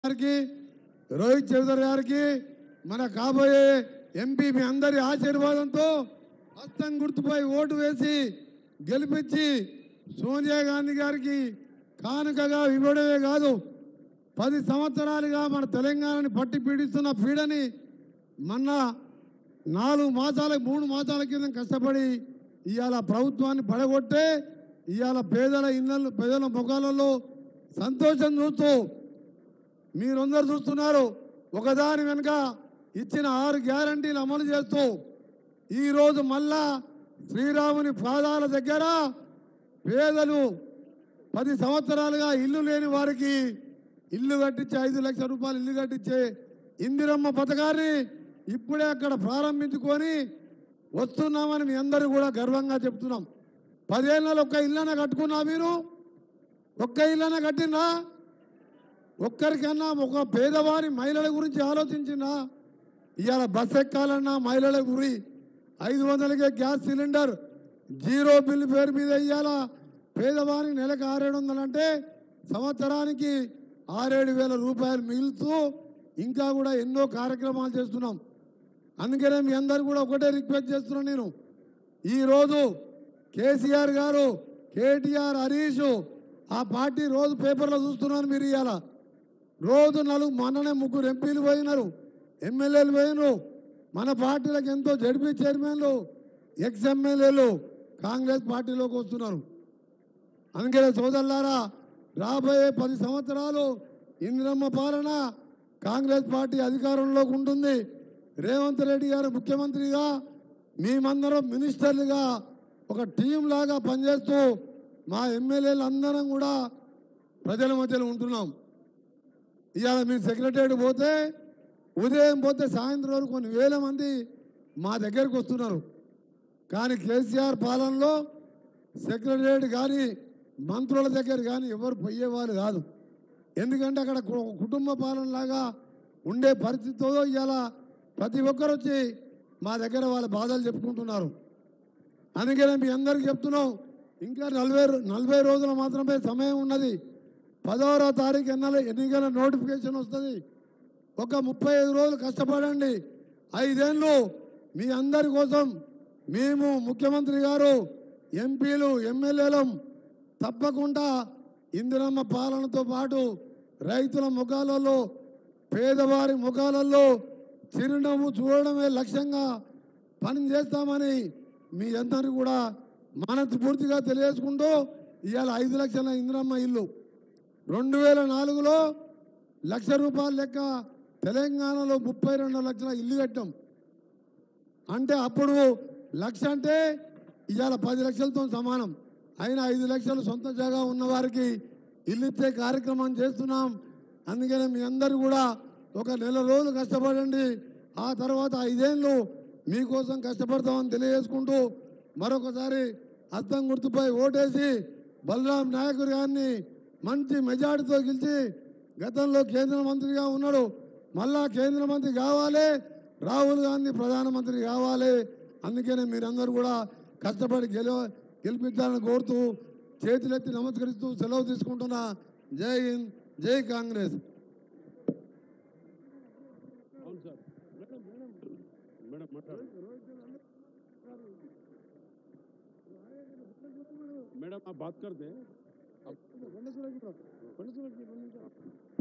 గారికి రోహిత్ చౌదరి గారికి మన కాబోయే ఎంపీ మీ అందరి ఆశీర్వాదంతో హస్తం గుర్తుపై ఓటు వేసి గెలిపించి సోనియా గాంధీ గారికి కానుకగా ఇవ్వడమే కాదు పది సంవత్సరాలుగా మన తెలంగాణని పట్టి పీడిస్తున్న పీడని మొన్న నాలుగు మాసాల మూడు మాసాల కింద కష్టపడి ఇవాళ ప్రభుత్వాన్ని పడగొట్టే ఇవాళ పేదల ఇళ్ళ పేదల ముఖాలలో సంతోషం చూస్తూ మీరందరూ చూస్తున్నారు ఒకదాని వెనుక ఇచ్చిన ఆరు గ్యారంటీలు అమలు చేస్తూ ఈరోజు మళ్ళా శ్రీరాముని పాదాల దగ్గర పేదలు పది సంవత్సరాలుగా ఇల్లు లేని వారికి ఇల్లు కట్టించే ఐదు లక్షల రూపాయలు ఇల్లు కట్టించే ఇందిరమ్మ పథకాన్ని ఇప్పుడే అక్కడ ప్రారంభించుకొని వస్తున్నామని మీ అందరూ కూడా గర్వంగా చెప్తున్నాం పదేళ్ళలో ఒక్క ఇల్లన కట్టుకున్నా మీరు ఒక్క ఇల్లన కట్టినా ఒక్కరికన్నా ఒక పేదవారి మహిళల గురించి ఆలోచించినా ఇవాళ బస్ ఎక్కాలన్నా మహిళల గురి ఐదు వందలకే గ్యాస్ సిలిండర్ జీరో బిల్ పేరు మీద ఇవాళ పేదవారికి నెలకు ఆరేడు వందలు అంటే సంవత్సరానికి ఆరేడు వేల రూపాయలు మిగులుతూ ఇంకా కూడా ఎన్నో కార్యక్రమాలు చేస్తున్నాం అందుకనే మీ అందరు కూడా ఒకటే రిక్వెస్ట్ చేస్తున్నాను నేను ఈరోజు కేసీఆర్ గారు కేటీఆర్ హరీష్ ఆ పార్టీ రోజు పేపర్లో చూస్తున్నాను మీరు ఇవాళ రోజు నలుగు మొన్ననే ముగ్గురు ఎంపీలు పోయినారు ఎమ్మెల్యేలు పోయినారు మన పార్టీలకు ఎంతో జడ్పీ చైర్మన్లు ఎక్స్ ఎమ్మెల్యేలు కాంగ్రెస్ పార్టీలోకి వస్తున్నారు అందుకనే సోదరులారా రాబోయే పది సంవత్సరాలు ఇందిరమ్మ పాలన కాంగ్రెస్ పార్టీ అధికారంలోకి ఉంటుంది రేవంత్ రెడ్డి గారు ముఖ్యమంత్రిగా మేమందరం మినిస్టర్లుగా ఒక టీం లాగా పనిచేస్తూ మా ఎమ్మెల్యేలు అందరం కూడా ప్రజల మధ్యలో ఉంటున్నాం ఇవాళ మీరు సెక్రటరీ పోతే ఉదయం పోతే సాయంత్రం వరకు కొన్ని వేల మంది మా దగ్గరకు వస్తున్నారు కానీ కేసీఆర్ పాలనలో సెక్రటరేట్ కానీ మంత్రుల దగ్గర కానీ ఎవరు పోయేవారు కాదు ఎందుకంటే అక్కడ కు- కుటుంబ పాలనలాగా ఉండే పరిస్థితితో ఇవాళ ప్రతి ఒక్కరు వచ్చి మా దగ్గర వాళ్ళ బాధలు చెప్పుకుంటున్నారు అందుకనే మీ అందరికీ చెప్తున్నాం ఇంకా నలభై రో- నలభై రోజులు మాత్రమే సమయం ఉన్నది పదహారో తారీఖు ఎన్నెల ఎన్నికల నోటిఫికేషన్ వస్తుంది ఒక ముప్పై ఐదు రోజులు కష్టపడండి ఐదేళ్ళు మీ అందరి కోసం మేము ముఖ్యమంత్రి గారు ఎంపీలు ఎమ్మెల్యేలు తప్పకుండా ఇందిరమ్మ పాలనతో పాటు రైతుల ముఖాలలో పేదవారి ముఖాలలో చిరునవ్వు చూడడమే లక్ష్యంగా పని చేస్తామని మీ అందరికీ కూడా మనస్ఫూర్తిగా తెలియజేసుకుంటూ ఇవాళ ఐదు లక్షల ఇందిరమ్మ ఇల్లు రెండు వేల నాలుగులో లక్ష రూపాయల లెక్క తెలంగాణలో ముప్పై రెండు లక్షల ఇల్లు కట్టాం అంటే అప్పుడు లక్ష అంటే ఇవాళ పది లక్షలతో సమానం అయినా ఐదు లక్షలు సొంత జాగా ఉన్న వారికి ఇల్లు ఇచ్చే కార్యక్రమం చేస్తున్నాం అందుకనే మీ అందరూ కూడా ఒక నెల రోజులు కష్టపడండి ఆ తర్వాత ఐదేళ్ళు మీకోసం కష్టపడతామని తెలియజేసుకుంటూ మరొకసారి అద్దం గుర్తుపై ఓటేసి బలరాం నాయకుడు గారిని మంచి మెజార్టీతో గెలిచి గతంలో కేంద్ర మంత్రిగా ఉన్నాడు మళ్ళా కేంద్ర మంత్రి కావాలి రాహుల్ గాంధీ ప్రధానమంత్రి కావాలి అందుకనే మీరందరూ కూడా కష్టపడి గెలవ గెలిపించాలని కోరుతూ చేతులెత్తి నమస్కరిస్తూ సెలవు తీసుకుంటున్నా జై హింద్ జై కాంగ్రెస్ అవును సార్ మేడం మాట్లాడు मैडम आप बात कर दें